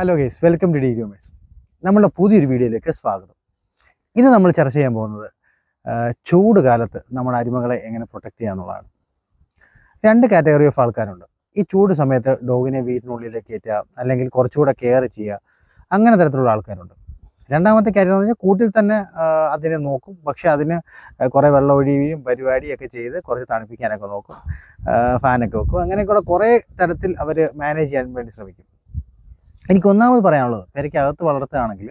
hello guys welcome to the ഗ്യൂമേഴ്സ് നമ്മളുടെ പുതിയൊരു വീഡിയോയിലേക്ക് സ്വാഗതം ഇന്ന് നമ്മൾ ചർച്ച ചെയ്യാൻ പോകുന്നത് ആ, ചൂട് കാലത്ത് നമ്മുടെ അരിമകളെ എങ്ങനെ പ്രൊട്ടക്ട് ചെയ്യുക എന്നുള്ളതാണ് രണ്ട് കാറ്റഗറി ഓഫ് ആൾക്കാരുണ്ട് ഈ ചൂട് സമയത്ത് ഡോഗിനെ വീട്ടിനുള്ളിലേക്ക് കയറ്റുക അല്ലെങ്കിൽ കുറച്ചുകൂടെ കെയർ ചെയ്യുക അങ്ങനെ തരത്തിലുള്ള ആൾക്കാരുണ്ട് രണ്ടാമത്തെ കാര്യം എന്ന് പറഞ്ഞാൽ കൂട്ടിൽ തന്നെ ആ, അതിനെ നോക്കും പക്ഷെ അതിന് കുറേ വെള്ളം ഒഴിയുകയും പരിപാടിയൊക്കെ ചെയ്ത് കുറച്ച് തണുപ്പിക്കാനൊക്കെ നോക്കും ആ, ഫാനൊക്കെ വെക്കും അങ്ങനെയൊക്കെയുള്ള കുറേ തരത്തിൽ അവർ മാനേജ് ചെയ്യാൻ വേണ്ടി ശ്രമിക്കും എനിക്ക് ഒന്നാമത് പറയാനുള്ളത് പെരയ്ക്കകത്ത് വളർത്തുകയാണെങ്കിൽ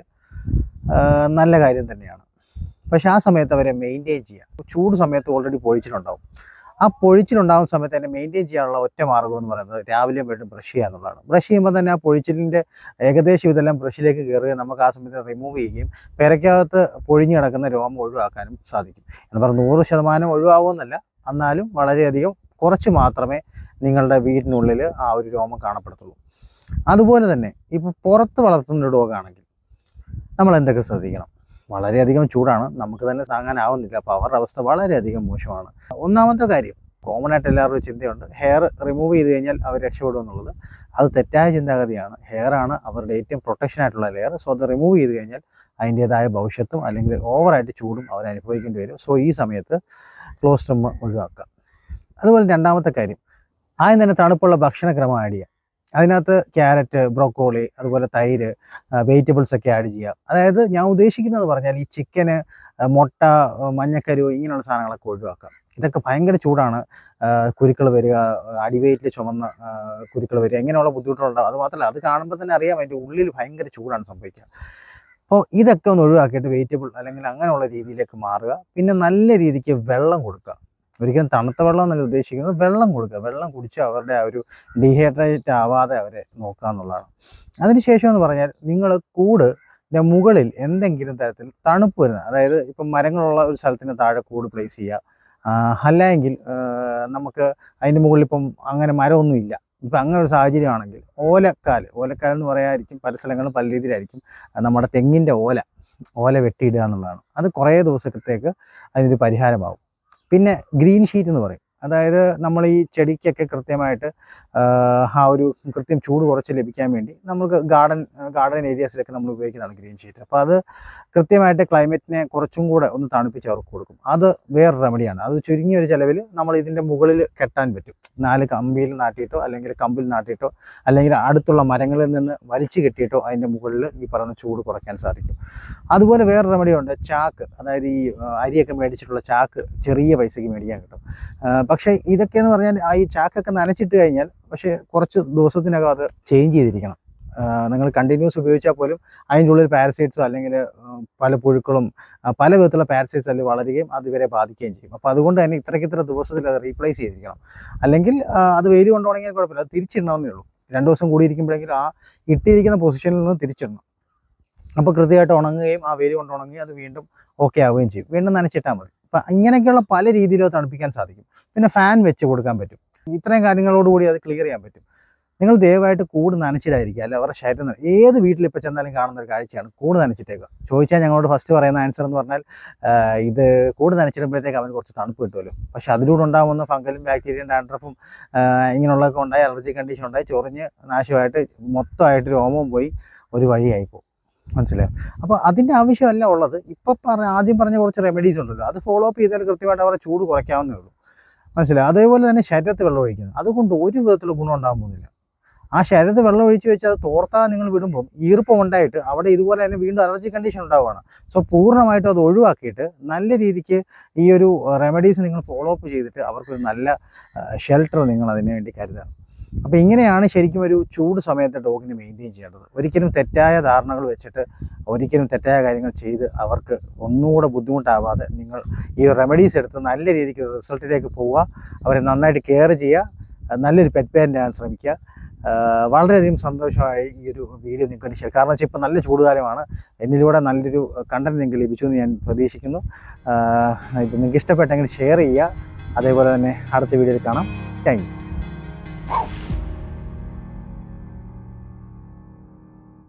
ആ, നല്ല കാര്യം തന്നെയാണ് പക്ഷെ ആ സമയത്ത് അവരെ മെയിൻറ്റെയിൻ ചെയ്യുക ചൂട് സമയത്ത് ഓൾറെഡി പൊഴിച്ചിട്ടുണ്ടാവും ആ പൊഴിച്ചിലുണ്ടാകുന്ന സമയത്ത് തന്നെ മെയിൻറ്റെയിൻ ചെയ്യാനുള്ള ഒറ്റ മാർഗ്ഗം എന്ന് പറയുന്നത് രാവിലെ വീണ്ടും ബ്രഷ് ചെയ്യുക എന്നുള്ളതാണ് ബ്രഷ് ചെയ്യുമ്പോൾ തന്നെ ആ പൊഴിച്ചിലിൻ്റെ ഏകദേശം ഇതെല്ലാം ബ്രഷിലേക്ക് കയറുകയും നമുക്ക് ആ സമയത്ത് റിമൂവ് ചെയ്യുകയും പെരയ്ക്കകത്ത് പൊഴിഞ്ഞു കിടക്കുന്ന രോമം ഒഴിവാക്കാനും സാധിക്കും എന്ന് പറഞ്ഞാൽ നൂറ് ശതമാനം ഒഴിവാകുമെന്നല്ല എന്നാലും വളരെയധികം കുറച്ച് മാത്രമേ നിങ്ങളുടെ വീടിനുള്ളിൽ ആ ഒരു രോമം കാണപ്പെടത്തുള്ളൂ അതുപോലെ തന്നെ ഇപ്പോൾ പുറത്ത് വളർത്തുന്ന ഒരു ഡോഗാണെങ്കിൽ നമ്മൾ എന്തൊക്കെ ശ്രദ്ധിക്കണം വളരെയധികം ചൂടാണ് നമുക്ക് തന്നെ താങ്ങാനാവുന്നില്ല അപ്പോൾ അവരുടെ അവസ്ഥ വളരെയധികം മോശമാണ് ഒന്നാമത്തെ കാര്യം കോമൺ ആയിട്ട് എല്ലാവരുടെയും ചിന്തയുണ്ട് ഹെയർ റിമൂവ് ചെയ്ത് കഴിഞ്ഞാൽ അവർ രക്ഷപ്പെടും എന്നുള്ളത് അത് തെറ്റായ ചിന്താഗതിയാണ് ഹെയർ ആണ് അവരുടെ ഏറ്റവും പ്രൊട്ടക്ഷൻ ആയിട്ടുള്ള ലെയർ സോ അത് റിമൂവ് ചെയ്ത് കഴിഞ്ഞാൽ അതിൻ്റേതായ ഭവിഷ്യത്തും അല്ലെങ്കിൽ ഓവറായിട്ട് ചൂടും അവർ അനുഭവിക്കേണ്ടി വരും സോ ഈ സമയത്ത് ക്ലോസ് റൂം ഒഴിവാക്കുക അതുപോലെ രണ്ടാമത്തെ കാര്യം ആദ്യം തന്നെ തണുപ്പുള്ള ഭക്ഷണക്രമം ആഡ് ചെയ്യുക അതിനകത്ത് ക്യാരറ്റ് ബ്രോക്കോളി അതുപോലെ തൈര് വെജിറ്റബിൾസ് ഒക്കെ ആഡ് ചെയ്യുക അതായത് ഞാൻ ഉദ്ദേശിക്കുന്നത് പറഞ്ഞാൽ ഈ ചിക്കന് മുട്ട ആ, മഞ്ഞക്കരു ഇങ്ങനെയുള്ള സാധനങ്ങളൊക്കെ ഒഴിവാക്കുക ഇതൊക്കെ ഭയങ്കര ചൂടാണ് കുരുക്കൾ വരിക അടിവയറ്റിൽ ചുമന്ന കുരുക്കൾ വരിക ഇങ്ങനെയുള്ള ബുദ്ധിമുട്ടുകളുണ്ടാവും അത് മാത്രമല്ല അത് കാണുമ്പോൾ തന്നെ അറിയാം അതിൻ്റെ ഉള്ളിൽ ഭയങ്കര ചൂടാണ് സംഭവിക്കുക അപ്പോൾ ഇതൊക്കെ ഒന്ന് ഒഴിവാക്കിയിട്ട് വെജിറ്റബിൾ അല്ലെങ്കിൽ അങ്ങനെയുള്ള രീതിയിലേക്ക് മാറുക പിന്നെ നല്ല രീതിക്ക് വെള്ളം കൊടുക്കുക ഒരിക്കലും തണുത്ത വെള്ളം എന്നല്ല ഉദ്ദേശിക്കുന്നത് വെള്ളം കൊടുക്കുക വെള്ളം കുടിച്ച് അവരുടെ ആ ഒരു ഡീഹൈഡ്രേറ്റ് ആവാതെ അവരെ നോക്കുക എന്നുള്ളതാണ് അതിനുശേഷം എന്ന് പറഞ്ഞാൽ നിങ്ങൾ കൂട് ന്റെ മുകളിൽ എന്തെങ്കിലും തരത്തിൽ തണുപ്പ് വരുന്ന അതായത് ഇപ്പം മരങ്ങളുള്ള ഒരു സ്ഥലത്തിന് താഴെ കൂട് പ്ലേസ് ചെയ്യുക ആ, അല്ലെങ്കിൽ ആ, നമുക്ക് അതിൻ്റെ മുകളിൽ ഇപ്പം അങ്ങനെ മരമൊന്നും ഇല്ല ഇപ്പം അങ്ങനെ ഒരു സാഹചര്യമാണെങ്കിൽ ഓലക്കാൽ ഓലക്കാൽ എന്ന് പറയാതിരിക്കും പല സ്ഥലങ്ങളും പല രീതിയിലായിരിക്കും ആ, നമ്മുടെ തെങ്ങിൻ്റെ ഓല ഓല വെട്ടിയിടുക എന്നുള്ളതാണ് അത് കുറേ ദിവസത്തേക്ക് അതിനൊരു പരിഹാരമാവും പിന്നെ ഗ്രീൻ ഷീറ്റ് എന്ന് പറയും അതായത് നമ്മൾ ഈ ചെടിക്കൊക്കെ കൃത്യമായിട്ട് ആ, ആ ഒരു കൃത്യം ചൂട് കുറച്ച് ലഭിക്കാൻ വേണ്ടി നമുക്ക് ഗാർഡൻ ഗാർഡൻ ഏരിയാസിലൊക്കെ നമ്മൾ ഉപയോഗിക്കുന്നതാണ് ഗ്രീൻ ഷീറ്റ് അപ്പോൾ അത് കൃത്യമായിട്ട് ക്ലൈമറ്റിനെ കുറച്ചും കൂടെ ഒന്ന് തണുപ്പിച്ച് അവർക്ക് കൊടുക്കും അത് വേറെ റെമഡിയാണ് അത് ചുരുങ്ങിയ ഒരു ചിലവിൽ നമ്മൾ ഇതിൻ്റെ മുകളിൽ കെട്ടാൻ പറ്റും നാല് കമ്പിയിൽ നാട്ടിയിട്ടോ അല്ലെങ്കിൽ കമ്പിൽ നാട്ടിയിട്ടോ അല്ലെങ്കിൽ അടുത്തുള്ള മരങ്ങളിൽ നിന്ന് വലിച്ചു കെട്ടിയിട്ടോ അതിൻ്റെ മുകളിൽ ഈ പറയുന്ന ചൂട് കുറയ്ക്കാൻ സാധിക്കും അതുപോലെ വേറെ റെമഡി ഉണ്ട് ചാക്ക് അതായത് ഈ ആ, അരിയൊക്കെ മേടിച്ചിട്ടുള്ള ചാക്ക് ചെറിയ പൈസയ്ക്ക് മേടിക്കാൻ കിട്ടും ആ, പക്ഷേ ഇതൊക്കെ എന്ന് പറഞ്ഞാൽ ആ ഈ ചാക്കൊക്കെ നനച്ചിട്ട് കഴിഞ്ഞാൽ പക്ഷേ കുറച്ച് ദിവസത്തിനകം അത് ചേഞ്ച് ചെയ്തിരിക്കണം നിങ്ങൾ കണ്ടിന്യൂസ് ഉപയോഗിച്ചാൽ പോലും അതിൻ്റെ ഉള്ളിൽ പാരസൈറ്റ്സോ അല്ലെങ്കിൽ പല പുഴുക്കളും ആ, പല വിധത്തിലുള്ള പാരസൈറ്റ്സ് അതിൽ വളരുകയും അത് ഇവരെ ബാധിക്കുകയും ചെയ്യും അപ്പോൾ അതുകൊണ്ട് തന്നെ ഇത്രയ്ക്ക് ഇത്ര ദിവസത്തിൽ അത് റീപ്ലേസ് ചെയ്തിരിക്കണം അല്ലെങ്കിൽ ആ, അത് വെയിൽ കൊണ്ടുപോകണമെങ്കിൽ കുഴപ്പമില്ല അത് തിരിച്ചിടണമെന്നേ ഉള്ളൂ രണ്ട് ദിവസം കൂടി ഇരിക്കുമ്പോഴെങ്കിലും ആ ഇട്ടിരിക്കുന്ന പൊസിഷനിൽ നിന്ന് തിരിച്ചിടണം അപ്പോൾ കൃത്യമായിട്ട് ഉണങ്ങുകയും ആ വെയിൽ കൊണ്ട് ഉണങ്ങി അത് വീണ്ടും ഓക്കെ ആവുകയും ചെയ്യും വീണ്ടും നനച്ചിട്ടാൽ മതി അപ്പം ഇങ്ങനെയൊക്കെയുള്ള പല രീതിയിലും അത് തണുപ്പിക്കാൻ സാധിക്കും പിന്നെ ഫാൻ വെച്ച് കൊടുക്കാൻ പറ്റും ഇത്രയും കാര്യങ്ങളോടുകൂടി അത് ക്ലിയർ ചെയ്യാൻ പറ്റും നിങ്ങൾ ദയവായിട്ട് കൂട് നനച്ചിടായിരിക്കുക അല്ല അവരുടെ ശരീരം നന- ഏത് വീട്ടിൽ ഇപ്പോൾ ചെന്നാലും കാണുന്ന ഒരു കാഴ്ചയാണ് കൂട് നനച്ചിട്ടേക്കുക ചോദിച്ചാൽ ഞങ്ങളോട് ഫസ്റ്റ് പറയുന്ന ആൻസർ എന്ന് പറഞ്ഞാൽ ആ, ഇത് കൂട് നനച്ചിടുമ്പോഴത്തേക്ക് അവന് കുറച്ച് തണുപ്പ് കിട്ടുമല്ലോ പക്ഷെ അതിലൂടെ ഉണ്ടാകുന്ന ഫംഗലും ബാക്ടീരിയയും ഡാൻഡ്രഫും ഇങ്ങനെയുള്ളതൊക്കെ ഉണ്ടായി അലർജി കണ്ടീഷൻ ഉണ്ടായി ചൊറിഞ്ഞ് നാശമായിട്ട് മൊത്തമായിട്ട് രോമവും പോയി ഒരു വഴിയായി പോകും മനസ്സിലായോ അപ്പോൾ അതിൻ്റെ ആവശ്യമല്ല ഉള്ളത് ഇപ്പോൾ പറഞ്ഞ ആദ്യം പറഞ്ഞ കുറച്ച് റെമഡീസ് ഉണ്ടല്ലോ അത് ഫോളോ അപ്പ് ചെയ്താൽ കൃത്യമായിട്ട് അവരുടെ ചൂട് കുറയ്ക്കാവുന്നേ ഉള്ളൂ മനസ്സിലായോ അതേപോലെ തന്നെ ശരീരത്തിൽ വെള്ളം ഒഴിക്കുന്നത് അതുകൊണ്ട് ഒരു വിധത്തിലുള്ള ഗുണം ഉണ്ടാകാൻ പോകുന്നില്ല ആ ശരീരത്തിൽ വെള്ളം ഒഴിച്ച് വെച്ച് അത് തോർത്താൽ നിങ്ങൾ വിടുമ്പം ഈർപ്പം ഉണ്ടായിട്ട് അവിടെ ഇതുപോലെ തന്നെ വീണ്ടും അലർജി കണ്ടീഷൻ ഉണ്ടാവുകയാണ് സോ പൂർണ്ണമായിട്ടും അത് ഒഴിവാക്കിയിട്ട് നല്ല രീതിക്ക് ഈ ഒരു റെമഡീസ് നിങ്ങൾ ഫോളോ അപ്പ് ചെയ്തിട്ട് അവർക്കൊരു നല്ല ഷെൽട്ടർ നിങ്ങൾ അതിന് വേണ്ടി കരുതുക അപ്പോൾ ഇങ്ങനെയാണ് ശരിക്കും ഒരു ചൂട് സമയത്ത് ഡോഗിനെ മെയിൻറ്റെയിൻ ചെയ്യേണ്ടത് ഒരിക്കലും തെറ്റായ ധാരണകൾ വെച്ചിട്ട് ഒരിക്കലും തെറ്റായ കാര്യങ്ങൾ ചെയ്ത് അവർക്ക് ഒന്നുകൂടെ ബുദ്ധിമുട്ടാവാതെ നിങ്ങൾ ഈ റെമഡീസ് എടുത്ത് നല്ല രീതിക്ക് റിസൾട്ടിലേക്ക് പോവുക അവരെ നന്നായിട്ട് കെയർ ചെയ്യുക നല്ലൊരു പെറ്റ് പാരൻ്റ് ആകാൻ ശ്രമിക്കുക ആ, വളരെയധികം സന്തോഷമായി ഈ ഒരു വീഡിയോ നിങ്ങൾക്ക് ഷെയർ കാരണം വെച്ചാൽ ഇപ്പോൾ നല്ല ചൂടുകാലമാണ് എന്നിലൂടെ നല്ലൊരു കണ്ടന്റ് നിങ്ങൾക്ക് ലഭിച്ചു എന്ന് ഞാൻ പ്രതീക്ഷിക്കുന്നു ആ, ഇത് നിങ്ങൾക്ക് ഇഷ്ടപ്പെട്ടെങ്കിൽ ഷെയർ ചെയ്യുക അതേപോലെ തന്നെ അടുത്ത വീഡിയോയിൽ കാണാം താങ്ക് യു